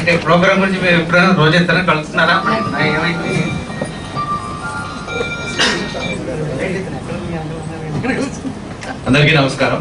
అంటే ప్రోగ్రామ్ గురించి మీరు ఎప్పుడైనా రోజు ఎత్తనా కలుస్తున్నారా ఆ, ఏమైంది అందరికీ నమస్కారం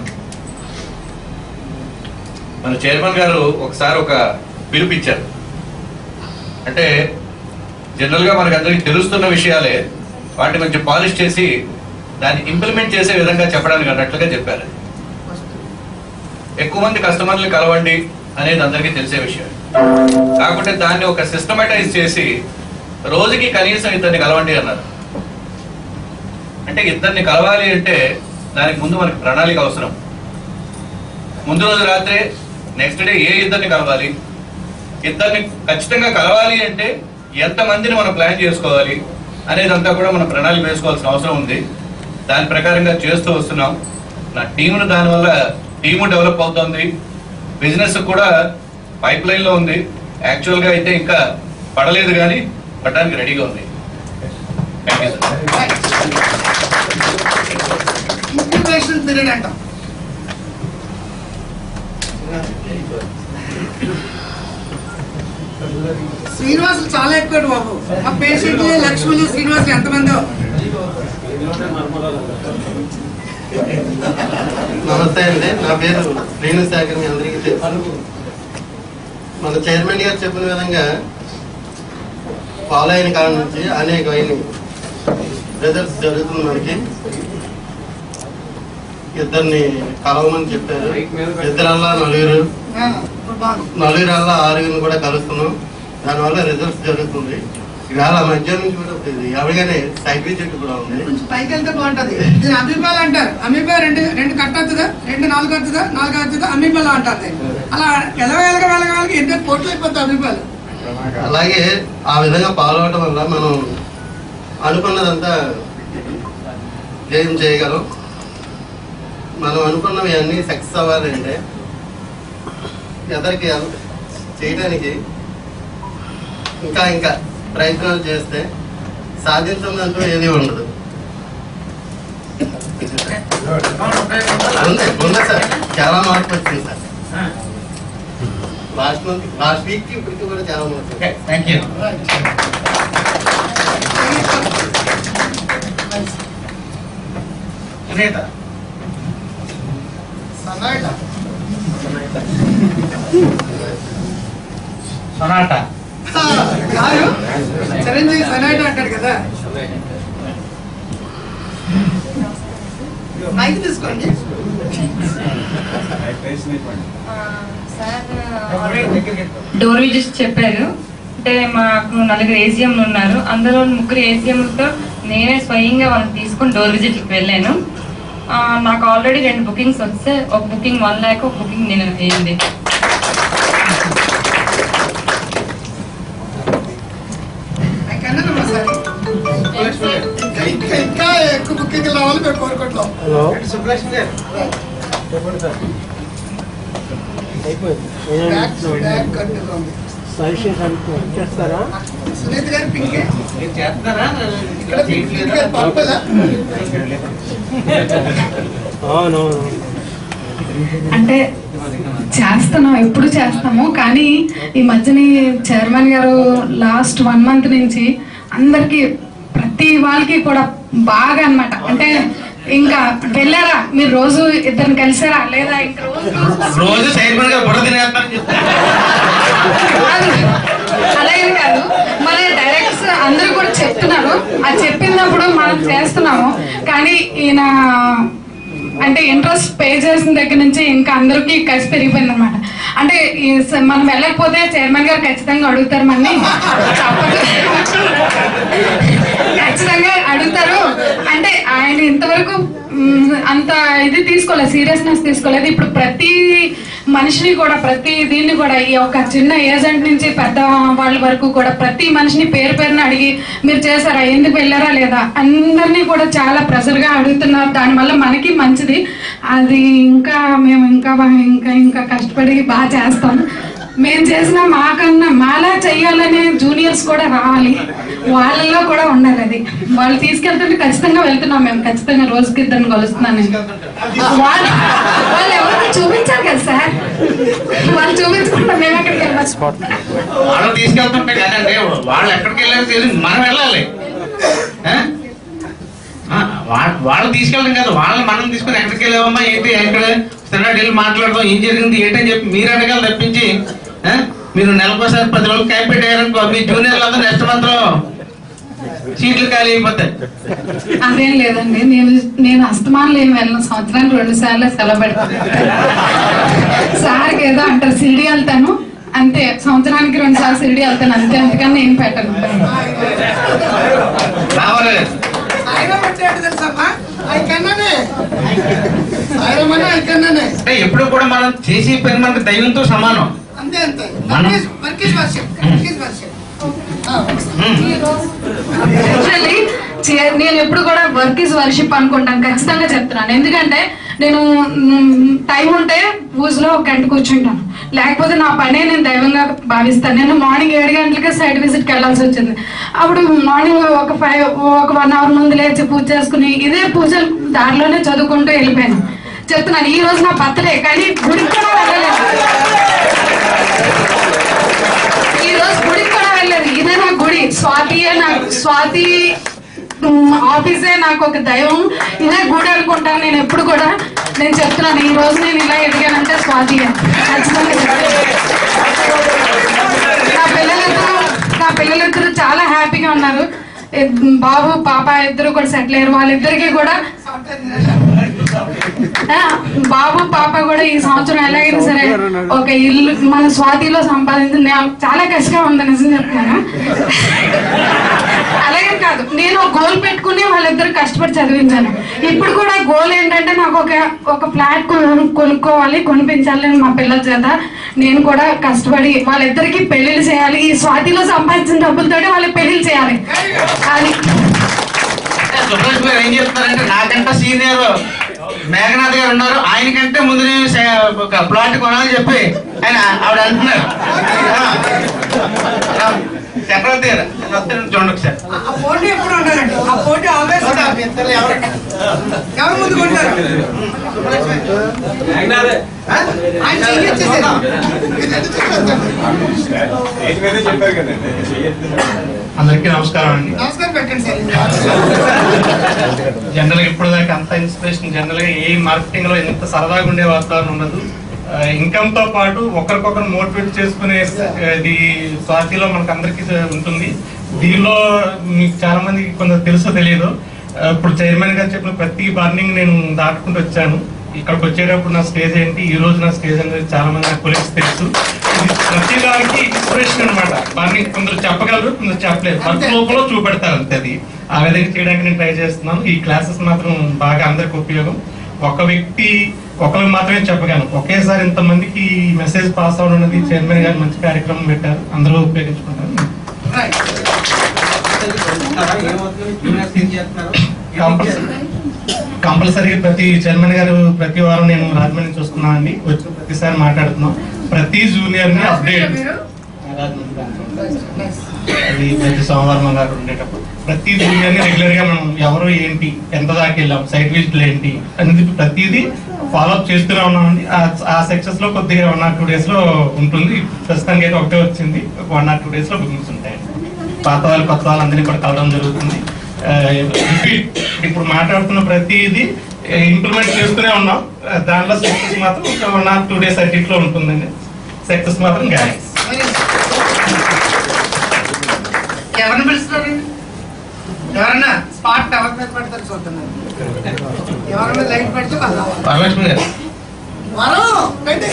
మన చైర్మన్ గారు ఒకసారి ఒక పిలుపిచ్చారు అంటే జనరల్ గా మనకు అందరికి తెలుస్తున్న విషయాలే వాటిని కొంచెం పాలిష్ చేసి దాన్ని ఇంప్లిమెంట్ చేసే విధంగా చెప్పడానికి అన్నట్లుగా చెప్పారు ఎక్కువ మంది కస్టమర్లు కలవండి అనేది అందరికీ తెలిసే విషయం కాకపోతే దాన్ని ఒక సిస్టమేటైజ్ చేసి రోజుకి కనీసం ఇద్దరిని కలవండి అన్నారు అంటే ఇద్దరిని కలవాలి అంటే దానికి ముందు మనకి ప్రణాళిక అవసరం ముందు రోజు రాత్రే నెక్స్ట్ డే ఏ ఇద్దరిని కలవాలి ఇద్దరిని ఖచ్చితంగా కలవాలి అంటే ఎంత మందిని మనం ప్లాన్ చేసుకోవాలి అనేదంతా కూడా మనం ప్రణాళిక వేసుకోవాల్సిన అవసరం ఉంది దాని ప్రకారంగా చేస్తూ వస్తున్నాం నా టీంను దానివల్ల టీము డెవలప్ అవుతుంది బిజినెస్ కూడా పైప్ లైన్ లో ఉంది యాక్చువల్ గా అయితే ఇంకా పడలేదు కానీ పడడానికి రెడీగా ఉంది thank you sir incubation period అంటాం శ్రీనివాసులు చాలా ఎక్కువ బాబు మా పేషెంట్లు లక్ష్ములు శ్రీనివాసులు ఎంతమందో నమస్తే అండి నా పేరు శ్రీను శేఖర్ మీ అందరికీ తెలుసు మన చైర్మన్ గారు చెప్పిన విధంగా ఫాలో అయిన కాలం నుంచి అనేకమైన రిజల్ట్స్ జరుగుతుంది మనకి ఇద్దరిని కలవమని చెప్పారు ఇద్దరల్లా నలుగురు ఆ, ఇప్పుడు బాగు నలుగురల్లా ఆరుగురిని కూడా కలుస్తున్నాం దానివల్ల రిజల్ట్స్ జరుగుతుంది ఇవాళ మధ్యాహ్నం నుంచి కూడా ఇది ఎవరిగానే సైకిల్ చెట్టు కూడా ఉంది కొంచెం పైకి వెళ్తే బాగుంటది ఇది అమీబాలు అంటారు అమీబా రెండు రెండు కట్టొచ్చుదా రెండు నాలుగు వచ్చుదా నాలుగు వచ్చుదా అమీబాలు అంటారు దీన్ని. అలా ఎలగ ఎలగ వెలగ వెలగ ఎన్నో పొట్లు అయిపోతాయి అమీబాలు అలాగే ఆ విధంగా ఫాలో అవడం వల్ల మనం అనుకున్నదంతా ఏం చేయగలం మనం అనుకున్నవి అన్నీ సక్సెస్ అవ్వాలంటే ఎదరికి ఎల్- చేయడానికి ఇంకా ఇంకా ప్రయత్నాలు చేస్తే సాధించదంటూ ఏది ఉండదు ఉంది ఉంది సార్ చాలా మార్పు వచ్చింది sir last month last week ఇప్పటికి కూడా చాలా మార్పు వచ్చింది. థ్యాంక్ యూ సునీత సన్నాయిట సొనాట కాదు చిరంజీవి సన్నాయిట అంటాడు కదా మైక్ తీసుకోండి డోర్ విజిట్స్ చెప్పారు అంటే మాకు నలుగురు ఏజిఎంలు ఉన్నారు అందులో ముగ్గురు ఏజిఎంలతో నేనే స్వయంగా వాళ్ళని తీసుకొని డోర్ విజిట్కి వెళ్ళాను ఆ, నాకు ఆల్రెడీ రెండు బుకింగ్స్ వస్తే ఒక బుకింగ్ వన్ ల్యాక్ ఒక బుకింగ్ నేను అయ్యింది కన్నడమ్మా సార్ ఇంకా ఇంకా ఇంకా ఎక్కువ బుకింగ్ రావాలి మేము కోరుకుంటున్నాం సుబ్బలక్ష్మి గారు బ్యాక్ బ్యాక్ కట్టుగా ఉంది చేస్తారా సునీత గారు పింకే మీరు చేస్తున్నారా ఇక్కడ పింక్ గారు పర్పలా అవునవును అంటే చేస్తున్నాం ఎప్పుడు చేస్తాము కానీ ఈ మధ్యని చైర్మన్ గారు లాస్ట్ వన్ మంత్ నుంచి అందరికి ప్రతి వాళ్ళకి కూడా బాగా అన్నమాట అంటే ఇంకా వెళ్ళారా మీరు రోజు ఇద్దరిని కలిసారా లేదా ఇంకా రోజు రోజు చైర్మన్ గారు బుర్ర తినేస్తారని చెప్తారు కాదు అలాగే కాదు మన డైరెక్టర్స్ అందరూ కూడా చెప్తున్నారు అది చెప్పినప్పుడు మనం చేస్తున్నాము కానీ ఈయన అంటే ఇంట్రెస్ట్ పే చేసిన దగ్గర నుంచి ఇంకా అందరికీ కలిసి పెరిగిపోయింది అనమాట అంటే ఈ స- మనం వెళ్ళకపోతే చైర్మన్ గారు ఖచ్చితంగా అడుగుతారు మనని తప్పదు ఖచ్చితంగా అడుగుతారు అంటే ఆయన ఇంతవరకు మ్, అంత ఇది తీసుకోలేదు సీరియస్నెస్ తీసుకోలేదు ఇప్పుడు ప్రతి మనిషిని కూడా ప్రతి దీన్ని కూడా ఈ ఒక చిన్న ఏజెంట్ నుంచి పెద్ద వాళ్ళ వరకు కూడా ప్రతి మనిషిని పేరు పేరున అడిగి మీరు చేశారా ఎందుకు వెళ్ళారా లేదా అందరినీ కూడా చాలా ప్రెషర్ గా అడుగుతున్నారు దానివల్ల మనకి మంచిది అది ఇంకా మేము ఇంకా బా- ఇంకా ఇంకా కష్టపడి బాగా చేస్తాం మేము చేసిన మాకన్నా మాలా చెయ్యాలనే జూనియర్స్ కూడా రావాలి వాళ్ళల్లో కూడా ఉండాలి అది వాళ్ళు తీసుకెళ్తుంటే ఖచ్చితంగా వెళ్తున్నాం మేము ఖచ్చితంగా రోజుకి ఇద్దరిని కలుస్తున్నాను నేను. వాళ్ళు వాళ్ళు ఎవరికి చూపించారు కదా సార్ వాళ్ళు చూపించకుండా మేము ఎక్కడికి వెళ్ళచ్చు వాళ్ళు తీసుకెళ్తుంటే కదండి వాళ్ళు ఎక్కడికి వెళ్ళారో తెలియదు మనం వెళ్ళాలి ఆ? ఆ, వా- వాళ్ళు తీసుకెళ్ళడం కాదు వాళ్ళని మనం తీసుకుని ఎక్కడికి వెళ్ళామమ్మా ఏంటి ఎక్కడ తిన్నాడు వెళ్ళి మాట్లాడదాం ఏం జరిగింది ఏంటని చెప్పి మీరు అడగాలి తప్పించి ఆ? మీరు నెలకోసారి పది రోజులు క్యాంప్ పెట్టారనుకో మీ జూనియర్లు అందరూ నెక్స్ట్ మాత్రం సీట్లు ఖాళీ అయిపోతాయి అదేం లేదండి నేను నేను అస్తమానులు ఏం వెళ్ళను సంవత్సరానికి రెండు సార్లు సెలవు పెడతాను సార్కి ఏదో అంటారు సిడి వెళ్తాను అంతే సంవత్సరానికి రెండు సార్లు సిడి వెళ్తాను అంతే అందుకని నేను పెట్టను రావాలి సాయిరామ్ అంటే ఏంటో తెలుసమ్మా అవి కన్నానే సాయిరామ్ అన్న అవి కన్నానే అంటే ఎప్పుడు కూడా మనం చేసే పని మనకు దైవంతో సమానం అంతే అంతే మనం- work is worship work is worship actually నేను ఎప్పుడు కూడా వర్క్ ఇస్ వర్షిప్ అనుకుంటాను ఖచ్చితంగా చెప్తున్నాను ఎందుకంటే నేను టైం ఉంటే పూజలో ఒక గంట కూర్చుంటాను లేకపోతే నా పనే నేను దైవంగా భావిస్తాను నేను మార్నింగ్ ఏడు గంటలకే సైట్ విజిట్కి వెళ్ళాల్సి వచ్చింది అప్పుడు మార్నింగ్ ఒక ఫైవ్ ఒక వన్ అవర్ ముందు లేచి పూజ చేసుకుని ఇదే పూజలు దారిలోనే చదువుకుంటూ వెళ్ళిపోయాను చెప్తున్నాను ఈ రోజు నా బర్త్డే కానీ గుడికి కూడా వెళ్ళలేదు ఈ రోజు గుడికి కూడా వెళ్ళలేదు ఇదే నా గుడి స్వాతియే నాకు స్వాతి ఉమ్, ఆఫీసే నాకు ఒక దైవం ఇదే గుడి అనుకుంటాను నేను ఎప్పుడు కూడా నేను చెప్తున్నాను ఈ రోజు నేను ఇలా ఎదిగానంటే స్వాతి ఖచ్చితంగా చెప్తాను. నా పిల్లలిద్దరూ నా పిల్లలిద్దరూ చాలా హ్యాపీగా ఉన్నారు ఇద్- బాబు పాప ఇద్దరు కూడా సెటిల్ అయ్యారు వాళ్ళిద్దరికి కూడా ఆ, బాబు పాప కూడా ఈ సంవత్సరం ఎలాగైనా సరే ఒక ఇల్లు మన స్వాతిలో సంపాదించి నేను చాలా కష్టంగా ఉంది నిజం చెప్తున్నాను అలాగే కాదు నేను ఒక గోల్ పెట్టుకుని వాళ్ళిద్దరు కష్టపడి చదివించాను ఇప్పుడు కూడా గోల్ ఏంటంటే నాకు ఒక ఒక ఫ్లాట్ కొను- కొనుక్కోవాలి కొనిపించాలి అని మా పిల్లల చేత నేను కూడా కష్టపడి వాళ్ళిద్దరికి పెళ్లిళ్ళు చేయాలి ఈ స్వాతిలో సంపాదించిన డబ్బులతోటి వాళ్ళకి పెళ్లిళ్ళు చేయాలి అది సురేష్ గారు ఏం చెప్తున్నారంటే నాకంటే సీనియర్ మేఘనాథ్ గారు ఉన్నారు ఆయనకంటే ముందు నేను సే- ఒక ప్లాట్ కొనాలని చెప్పి ఆయన ఆవిడ అంటున్నారు ఆ, చక్రవర్తి గారు వస్తాను చూడండి ఒకసారి ఆ పోటీ ఎప్పుడు ఉండాలండి ఆ పోటీ ఆల్వేస్ ఉండాలి ఎవరు ముందు కొంటారు ఆ? ఆయన చెయ్యొచ్చేసారు అందరికీ నమస్కారం అండి నమస్కారం పెట్టండి సార్ జనరల్ గా ఇప్పుడు దాకా అంత ఇన్స్పిరేషన్ జనరల్ గా ఏ మార్కెటింగ్ లో ఎంత సరదాగా ఉండే వాతావరణం ఉండదు ఇన్కమ్ తో పాటు ఒకరికొకరు మోటివేట్ చేసుకునే ఇది స్వాతిలో మనకు అందరికీ ఉంటుంది దీనిలో మీకు చాలా మందికి కొంత తెలుసో తెలియదు ఆ, ఇప్పుడు చైర్మన్ గారు చెప్పిన ప్రతి బర్నింగ్ నేను దాటుకుంటూ వచ్చాను ఇక్కడికి వచ్చేటప్పుడు నా స్టేజ్ ఏంటి ఈ రోజు నా స్టేజ్ అనేది చాలా మంది నాకు కొలీగ్స్ తెలుసు ఇది ప్రతి దానికి ఇన్స్పిరేషన్ అనమాట బర్నింగ్ కొందరు చెప్పగలరు కొందరు చెప్పలేరు వర్క్ లోపల చూపెడతారు అంతే అది ఆ విధంగా చేయడానికి నేను ట్రై చేస్తున్నాను ఈ క్లాసెస్ మాత్రం బాగా అందరికి ఉపయోగం ఒక వ్యక్తి ఒకరికి మాత్రమే చెప్పగలను ఒకేసారి ఇంతమందికి ఈ మెసేజ్ పాస్ అవడం అనేది చైర్మన్ గారు మంచి కార్యక్రమం పెట్టారు అందరూ ఉపయోగించుకుంటారు కంపల్సరీ కంపల్సరీగా ప్రతి చైర్మన్ గారు ప్రతి వారం నేను రాజమండ్రి చూస్తున్నాను అండి వచ్చిన ప్రతిసారి మాట్లాడుతున్నాం ప్రతి జూనియర్ ని అప్డేట్ అది ప్రతి సోమవారం అలా ఉండేటప్పుడు ప్రతి జూనియర్ ని రెగ్యులర్ గా మనం ఎవరు ఏంటి ఎంత దాకా వెళ్ళాం సైట్ విజిట్లు ఏంటి అనేది ప్రతిదీ ఫాలో అప్ చేస్తూనే ఉన్నామండి ఆ- ఆ సెక్షన్స్ లో కొద్దిగా వన్ ఆర్ టూ డేస్ లో ఉంటుంది ప్రస్తుతానికి అయితే ఒకటే వచ్చింది వన్ ఆర్ టూ డేస్ లో బుకింగ్స్ ఉంటాయి పాత వాళ్ళు కొత్త వాళ్ళు అందరినీ కూడా కలవడం జరుగుతుంది రిపీట్ ఇప్పుడు మాట్లాడుతున్న ప్రతిదీ ఇంప్లిమెంట్ చేస్తూనే ఉన్నాం ఆ, దాంట్లో సక్సెస్ మాత్రం ఒక వన్ ఆర్ టూ డేస్ అన్నింటిలో ఉంటుందండి సక్సెస్ మాత్రం గ్యారెంటీ ఎవరిని పిలుస్తున్నారండి ఎవరన్నా స్పాట్ ఎవరి మీద పెడతారు చూస్తున్నారు ఎవరి మీద లైట్ పెడితే వాళ్ళు రావాలి. వరలక్ష్మి గారు వరం పెట్టి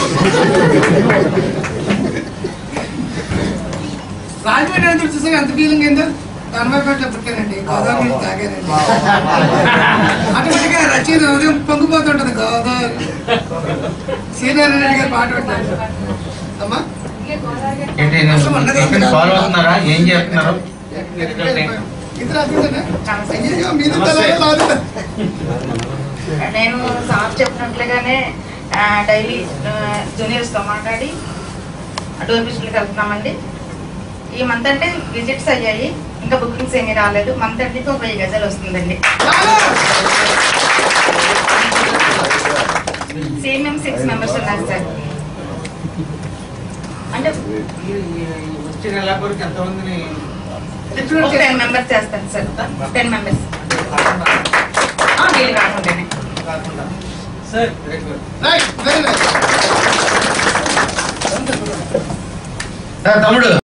రాజమండ్రి ఎంత చూసాక ఎంత ఫీలింగ్ ఏందో కనబడిపెట్టే పుట్టానండి గోదావరి నీళ్ళు తాగానండి ఆటోమేటిక్ గా రచయిత ఉదయం పొంగిపోతుంటది గోదావరి సీనియర్ రెడ్డి గారు పాట పెట్టారు అమ్మా ఏంటి ఫాలో అవుతున్నారా ఏం చేస్తున్నారు ఇద్దరు అర్థంగా అయ్యో మీద తలాగే లాగుతా. నేను సార్ చెప్పినట్లుగానే ఆ, డైలీ ఆ, జూనియర్స్తో మాట్లాడి డోర్ విజిట్లకు వెళ్తున్నామండి ఈ మంత్ అంటే విజిట్స్ అయ్యాయి ఇంకా బుకింగ్స్ ఏమీ రాలేదు మంత్ అంటే ఒక వెయ్యి గజాలు వస్తుందండి సేమ్ మేము సిక్స్ మెంబర్స్ ఉన్నారు సార్ అంటే వచ్చే నెల వరకు ఎంతమందిని ఒక టెన్ మెంబర్స్ చేస్తాను సార్ టెన్ మెంబర్స్ వీళ్ళు కాకుండానే కాకుండా sir very good right very nice తమ్ముడు